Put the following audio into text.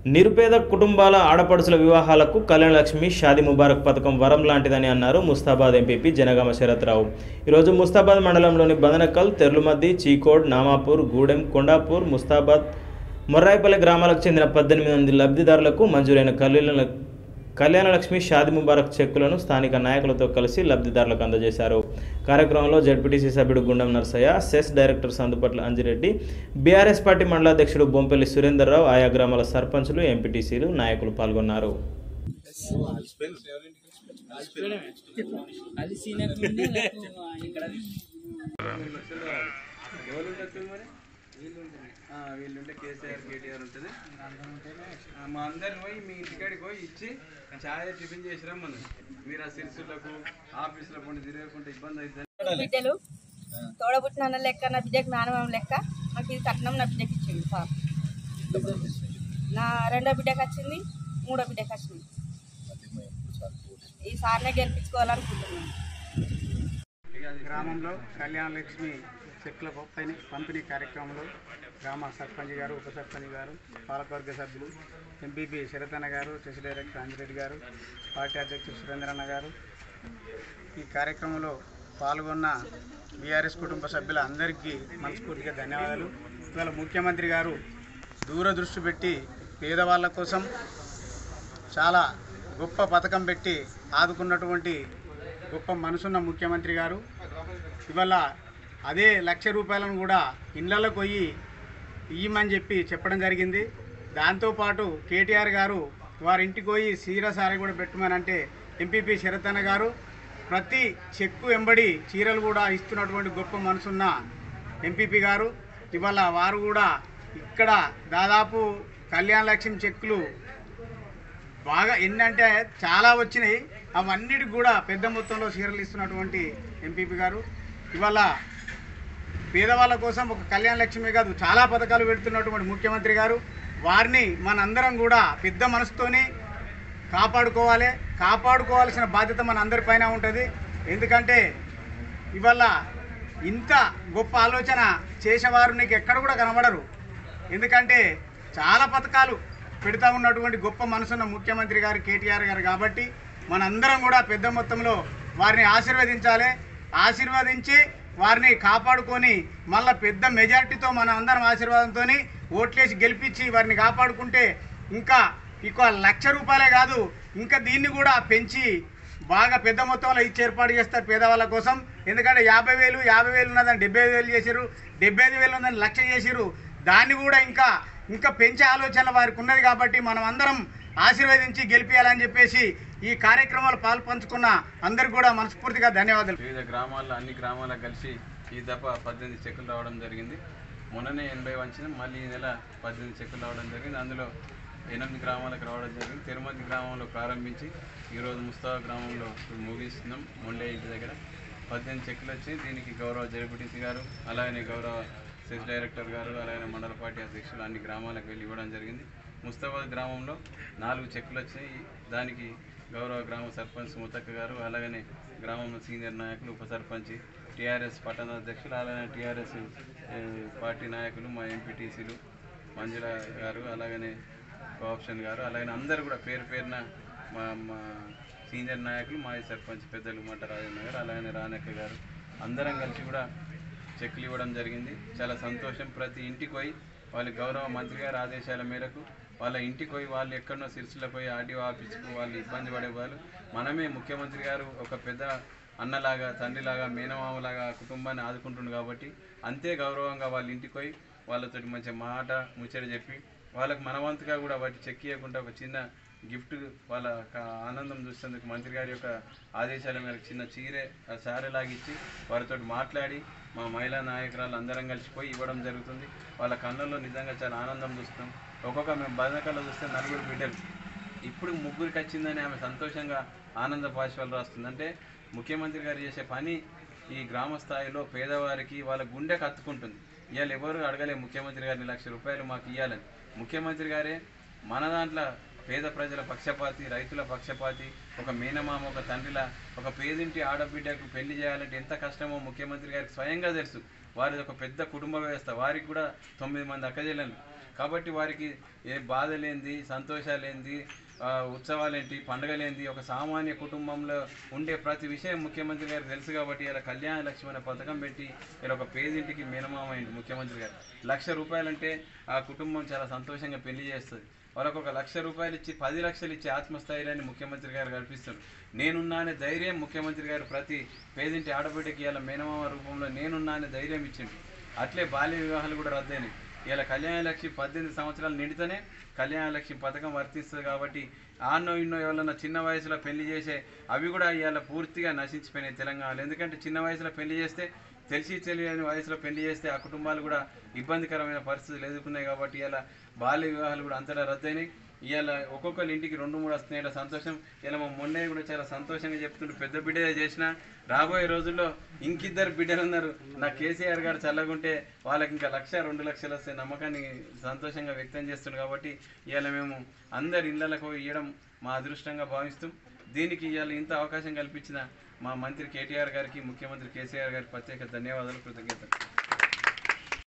నిరుపేద కుటుంబాల ఆడపడుచుల వివాహాలకు కళ్యాణ లక్ష్మి షాది ముబారక్ పథకం వరం లాంటిదని అన్నారు ముస్తాబాద్ ఎంపీపీ జనగామ శరత్రావు ఈరోజు ముస్తాబాద్ మండలంలోని బదనకల్ తెర్లుమద్ది చీకోడ్ నామాపూర్ గూడెం కొండాపూర్ ముస్తాబాద్ మొర్రాయిపల్లి గ్రామాలకు చెందిన పద్దెనిమిది మంది లబ్ధిదారులకు మంజూరైన కళ్యాణ కళ్యాణ లక్ష్మి షాది ముబారక్ చెక్కులను స్థానిక నాయకులతో కలిసి లబ్ధిదారులకు అందజేశారు కార్యక్రమంలో జడ్పీటీసీ సభ్యుడు Gundam Narsaiah cess director Sandupatla Anjireddy BRS party మండలాధ్యక్షుడు బొంపల్లి సురేందర్రావు ఆయా గ్రామాల సర్పంచులు ఎంపీటీసీలు నాయకులు పాల్గొన్నారు అది సీనియర్ ముందే నాకు ఇక్కడ ఆ, వీళ్ళుంటే కేసీఆర్ కేటీఆర్ ఉంటుంది ఆ, మా అందరిని పోయి మీ ఇంటికాడికి పోయి ఇచ్చి ఛాయ్ టిఫిన్ చేసి రమ్మను మీరు ఆ సిరిసులకు ఆఫీసులో పండి తిరగకుంటే ఇబ్బంది అవుతుంది బిడ్డలు తోడబుట్టిన అన్న లెక్క నా బిడ్డకి నానమ్మ లెక్క నాకు ఇది కట్నం నా బిడ్డకి ఇచ్చింది సార్ నా రెండో బిడ్డకి వచ్చింది మూడో బిడ్డకి వచ్చింది ఈ సార్నే గెలిపించుకోవాలనుకుంటున్నాను గ్రామంలో కళ్యాణ లక్ష్మి చెట్ల పైన పంపిణీ కార్యక్రమంలో గ్రామ సర్పంచ్ గారు ఉప సర్పంచ్ గారు పాలకవర్గ సభ్యులు ఎంపీపీ శరతన్న గారు చెస్ డైరెక్టర్ అంజిరెడ్డి గారు పార్టీ అధ్యక్షుడు సురేంద్రన్న గారు ఈ కార్యక్రమంలో పాల్గొన్న బీఆర్ఎస్ కుటుంబ సభ్యుల అందరికీ మనస్ఫూర్తిగా ధన్యవాదాలు ఇవాళ ముఖ్యమంత్రి గారు దూరదృష్టి పెట్టి పేదవాళ్ళ కోసం చాలా గొప్ప పథకం పెట్టి ఆదుకున్నటువంటి గొప్ప మనసున్న ముఖ్యమంత్రి గారు ఇవాళ అదే లక్ష రూపాయలను కూడా ఇళ్ళకు పోయి ఇయ్యమని చెప్పి చెప్పడం జరిగింది దాంతోపాటు కేటీఆర్ గారు వారి ఇంటికి పోయి సీర సారీ కూడా పెట్టమనంటే ఎంపీపీ శరతన్న గారు ప్రతి చెక్కు వెంబడి చీరలు కూడా ఇస్తున్నటువంటి గొప్ప మనసున్న ఎంపీపీ గారు ఇవాళ వారు కూడా ఇక్కడ దాదాపు కళ్యాణ లక్ష్మి చెక్కులు బాగా ఎన్నంటే చాలా వచ్చినాయి అవన్నిటికి కూడా పెద్ద మొత్తంలో చీరలు ఇస్తున్నటువంటి ఎంపీపీ గారు ఇవాళ పేదవాళ్ళ కోసం ఒక కళ్యాణ లక్ష్మి కాదు చాలా పథకాలు పెడుతున్నటువంటి ముఖ్యమంత్రి గారు వారిని మనందరం కూడా పెద్ద మనసుతోని కాపాడుకోవాలి కాపాడుకోవాల్సిన బాధ్యత మన అందరిపైన ఉంటుంది ఎందుకంటే ఇవాళ ఇంత గొప్ప ఆలోచన చేసేవారు నీకు ఎక్కడ కూడా కనబడరు ఎందుకంటే చాలా పథకాలు పెడతా ఉన్నటువంటి గొప్ప మనసున్న ముఖ్యమంత్రి గారు కేటీఆర్ గారు కాబట్టి మనందరం కూడా పెద్ద మొత్తంలో వారిని ఆశీర్వదించాలి ఆశీర్వదించి వారిని కాపాడుకొని మళ్ళా పెద్ద మెజారిటీతో మన అందరం ఆశీర్వాదంతో ఓట్లేసి గెలిపించి వారిని కాపాడుకుంటే ఇంకా ఇక లక్ష రూపాయలే కాదు ఇంకా దీన్ని కూడా పెంచి బాగా పెద్ద మొత్తంలో ఇచ్చి ఏర్పాటు చేస్తారు పేదవాళ్ళ కోసం ఎందుకంటే యాభై వేలు యాభై వేలు ఉన్నదని డెబ్బై ఐదు వేలు చేశారు డెబ్బై ఐదు వేలు ఉన్నదని లక్ష చేశారు దాన్ని కూడా ఇంకా ఇంకా పెంచే ఆలోచన వారికి ఉన్నది కాబట్టి మనం అందరం ఆశీర్వదించి గెలిపించాలని చెప్పేసి ఈ కార్యక్రమాలు పాల్పంచుకున్న అందరికి కూడా మనస్ఫూర్తిగా ధన్యవాదాలు వివిధ గ్రామాల్లో అన్ని గ్రామాలకు కలిసి ఈ దఫ పద్దెనిమిది చెక్కులు రావడం జరిగింది మొన్ననే ఎనభై వంచిన మళ్ళీ ఈ నెల పద్దెనిమిది చెక్కులు రావడం జరిగింది అందులో ఎనిమిది గ్రామాలకు రావడం జరిగింది తిరుమతి గ్రామంలో ప్రారంభించి ఈరోజు ముస్తాబా గ్రామంలో ఇప్పుడు ముగిస్తున్నాం మొండే ఇంటి దగ్గర పద్దెనిమిది చెక్కులు వచ్చి దీనికి గౌరవ జడ్పీటీసీ గారు అలాగనే గౌరవ సెస్ డైరెక్టర్ గారు అలాగే మండల పార్టీ అధ్యక్షులు అన్ని గ్రామాలకు వెళ్ళి ఇవ్వడం జరిగింది ముస్తాబాద్ గ్రామంలో నాలుగు చెక్కులు వచ్చినాయి దానికి గౌరవ గ్రామ సర్పంచ్ ముతక్క గారు అలాగనే గ్రామంలో సీనియర్ నాయకులు ఉప సర్పంచ్ టీఆర్ఎస్ పట్టణ అధ్యక్షులు అలాగే టీఆర్ఎస్ ఏ, పార్టీ నాయకులు మా ఎంపీటీసీలు మంజుల గారు అలాగనే కోఆప్షన్ గారు అలాగే అందరూ కూడా పేరు పేరున మా మా సీనియర్ నాయకులు మాజీ సర్పంచ్ పెద్దలు మట్ట రాజన్న గారు అలాగనే రానక్క గారు అందరం కలిసి కూడా చెక్లు ఇవ్వడం జరిగింది చాలా సంతోషం ప్రతి ఇంటికి పోయి వాళ్ళ గౌరవ మంత్రి గారి ఆదేశాల మేరకు వాళ్ళ ఇంటికి పోయి వాళ్ళు ఎక్కడనో సిరిసిలకు పోయి ఆర్డీఓ ఆఫీస్కు వాళ్ళు ఇబ్బంది పడే వాళ్ళు మనమే ముఖ్యమంత్రి గారు ఒక పెద్ద అన్నలాగా తండ్రిలాగా మేనమామలాగా ఆ కుటుంబాన్ని ఆదుకుంటుండు కాబట్టి అంతే గౌరవంగా వాళ్ళ ఇంటికి పోయి వాళ్ళతోటి మంచి మాట ముచ్చట చెప్పి వాళ్ళకి మనవంతుగా కూడా వాటి చెక్ ఇవ్వకుండా ఒక చిన్న గిఫ్ట్ వాళ్ళ క- ఆనందం చూసేందుకు మంత్రి గారి యొక్క ఆదేశాల మేరకు చిన్న చీరే ఆ సారెలాగిచ్చి వారితో మాట్లాడి మా మహిళా నాయకురాలు అందరం కలిసిపోయి ఇవ్వడం జరుగుతుంది వాళ్ళ కళ్ళల్లో నిజంగా చాలా ఆనందం చూస్తాం ఒక్కొక్క మేము బదనకల్లో చూస్తే నలుగురు బిడ్డలు ఇప్పుడు ముగ్గురికి వచ్చిందని ఆమె సంతోషంగా ఆనంద పాశ్వాలు రాస్తుంది అంటే ముఖ్యమంత్రి గారు చేసే పని ఈ గ్రామ స్థాయిలో పేదవారికి వాళ్ళ గుండె కత్తుకుంటుంది ఇవాళ ఎవరు అడగలే ముఖ్యమంత్రి గారిని లక్ష రూపాయలు మాకు ఇవ్వాలని ముఖ్యమంత్రి గారే మన దాంట్లో పేద ప్రజల పక్షపాతి రైతుల పక్షపాతి ఒక మేనమామ ఒక తండ్రిలా ఒక పేదింటి ఆడబిడ్డకు పెళ్లి చేయాలంటే ఎంత కష్టమో ముఖ్యమంత్రి గారికి స్వయంగా తెలుసు వారిది ఒక పెద్ద కుటుంబ వ్యవస్థ వారికి కూడా తొమ్మిది మంది అక్కజెల్లెలు కాబట్టి వారికి ఏ బాధలేంది సంతోషాలేంది ఆ, ఉత్సవాలేంటి పండగలేంది ఒక సామాన్య కుటుంబంలో ఉండే ప్రతి విషయం ముఖ్యమంత్రి గారు తెలుసు కాబట్టి ఇలా కళ్యాణ లక్ష్మి అనే పథకం పెట్టి ఇలా ఒక పేదింటికి మినమామ అయింది ముఖ్యమంత్రి గారు లక్ష రూపాయలంటే ఆ కుటుంబం చాలా సంతోషంగా పెళ్లి చేస్తుంది వాళ్ళకు ఒక లక్ష రూపాయలు ఇచ్చి పది లక్షలు ఇచ్చి ఆత్మస్థైర్యాన్ని ముఖ్యమంత్రి గారు కల్పిస్తున్నారు నేనున్నా అనే ధైర్యం ముఖ్యమంత్రి గారు ప్రతి పేదింటి ఆడబిడ్డకి ఇలా మేనమామ రూపంలో నేనున్నా అనే ధైర్యం ఇచ్చిండు అట్లే బాల్య వివాహాలు కూడా రద్దయినాయి ఇలా కళ్యాణ లక్ష్మి పద్దెనిమిది సంవత్సరాలు నిండితేనే కళ్యాణ లక్ష్మి పథకం వర్తిస్తుంది కాబట్టి ఆన్నో ఇన్నో ఎవరన్నా చిన్న వయసులో పెళ్లి చేసే అవి కూడా ఇవాళ పూర్తిగా నశించిపోయినాయి తెలంగాణలో ఎందుకంటే చిన్న వయసులో పెళ్లి చేస్తే తెలిసి తెలియని వయసులో పెళ్లి చేస్తే ఆ కుటుంబాలు కూడా ఇబ్బందికరమైన పరిస్థితులు ఎదుర్కొన్నాయి కాబట్టి ఇలా బాల్య వివాహాలు కూడా అంతటా రద్దయినాయి ఇవాళ ఒక్కొక్కరి ఇంటికి రెండు మూడు వస్తున్నాయి ఇలా సంతోషం ఇలా మా మొన్నే కూడా చాలా సంతోషంగా చెప్తుండ్రు పెద్ద బిడ్డ చేసిన రాబోయే రోజుల్లో ఇంకిద్దరు బిడ్డలు ఉన్నారు నా కేసీఆర్ గారు చల్లగుంటే వాళ్ళకి ఇంకా లక్ష రెండు లక్షలు వస్తే నమ్మకాన్ని సంతోషంగా వ్యక్తం చేస్తుంది కాబట్టి ఇవాళ మేము అందరి ఇళ్లకు ఇవ్వడం మా అదృష్టంగా భావిస్తూ దీనికి ఇవాళ ఇంత అవకాశం కల్పించిన మా మంత్రి కేటీఆర్ గారికి ముఖ్యమంత్రి కేసీఆర్ గారికి ప్రత్యేక ధన్యవాదాలు కృతజ్ఞతలు